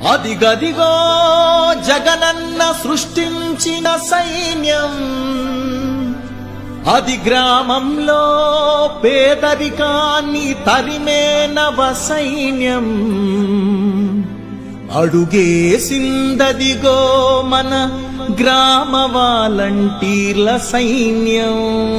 అదిగదిగో జగనన్న సృష్టించిన సైన్యం అది గ్రామంలో పేదరికాన్ని తరిమే నవ సైన్యం అడుగేసిందదిగో మన గ్రామ వాలంటీర్ల సైన్యం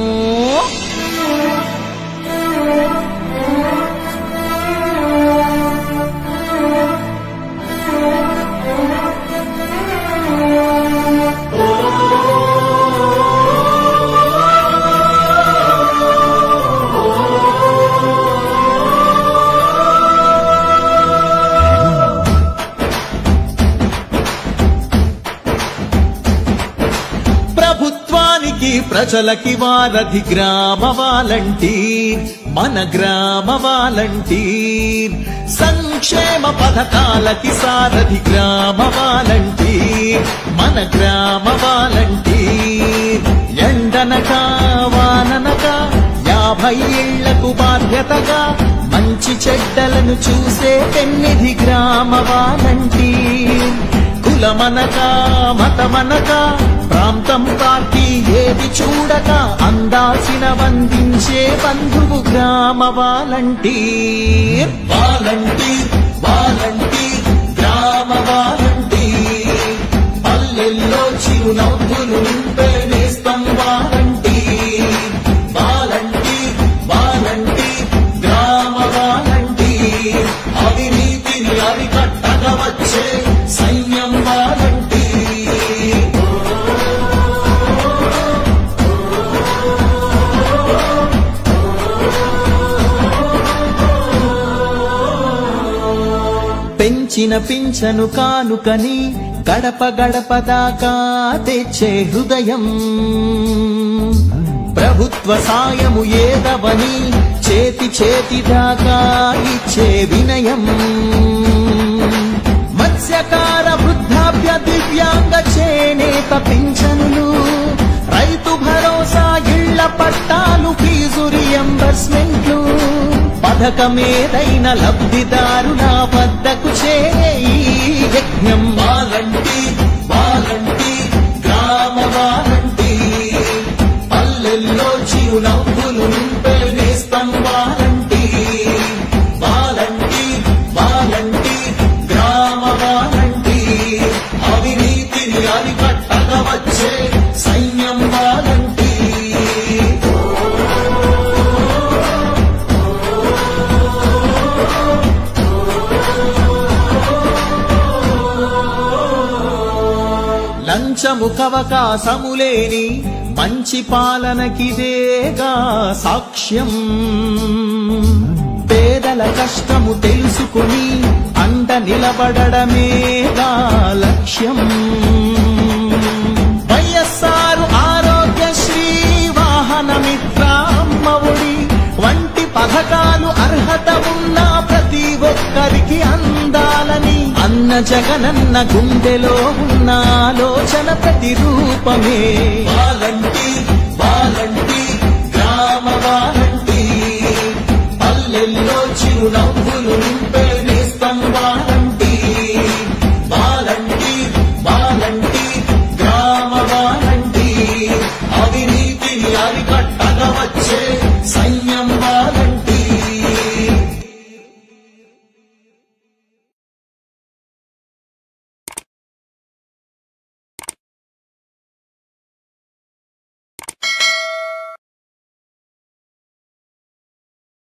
ప్రభుత్వానికి ప్రజలకి వారధి గ్రామ వాలంటీర్ మన గ్రామ వాలంటీర్ సంక్షేమ పథకాలకి సారథి గ్రామ వాలంటీర్ మన గ్రామ వాలంటీర్ ఎండనక వాననక యాభై ఏళ్లకు బాధ్యతగా మంచి చెడ్డలను చూసే పెన్నిధి గ్రామ వాలంటీర్ కులమనక మతమనక ప్రాంతం పార్టీ ఏది చూడక అందాల్సిన వందించే బంధువు గ్రామ వాలంటీర్ వాలంటీర్ వాలంటీర్ గ్రామ వాలంటీర్ పల్లెల్లో చిరునవ్వులు నింపే నేస్తం వాలంటీర్ వాలంటీర్ వాలంటీర్ గ్రామ వాలంటీర్ అవినీతిని అరికట్టగా వచ్చే సైన్యం వాలంటీర్ పెంచిన పింఛను కానుకని గడప గడప దాకా తెచ్చే హృదయం ప్రభుత్వ సాయము ఏదవని చేతి చేతి దాకా ఇచ్చే వినయం మత్స్యకార వృద్ధాప్య దివ్యాంగ చేనేత పింఛనులు రైతు భరోసా ఇళ్ల పట్టాలు ఫీజు రియంబర్స్మెంట్లు పథకమేదైన లబ్ధిదారుల వద్దకు చేరే ఈ యజ్ఞం వాలంటీర్ వాలంటీర్ గ్రామ వాలంటీర్ పల్లెల్లో చిరునవ్వులు నింపే నేస్తం వాలంటీర్ వాలంటీర్ వాలంటీర్ గ్రామ వాలంటీర్ అవినీతిని అరికట్టగా వచ్చే సైన్యం వాలంటీర్ లంచము కవకాశములేని మంచి పాలనకిదేగా సాక్ష్యం పేదల కష్టము తెలుసుకుని అండ నిలబడమేగా లక్ష్యం వైఎస్ఆర్ ఆరోగ్యశ్రీ వాహన మిత్రామ్మఒడి వంటి పథకాలు అర్హత ఉన్న ప్రతి ఒక్కరికి అందాలని అన్న జగనన్న గుండెలో ఉన్న ఆలోచన ప్రతిరూపమే వాలంటీర్ వాలంటీర్ గ్రామ వాలంటీర్ పల్లెల్లో చిరునవ్వులు నింపే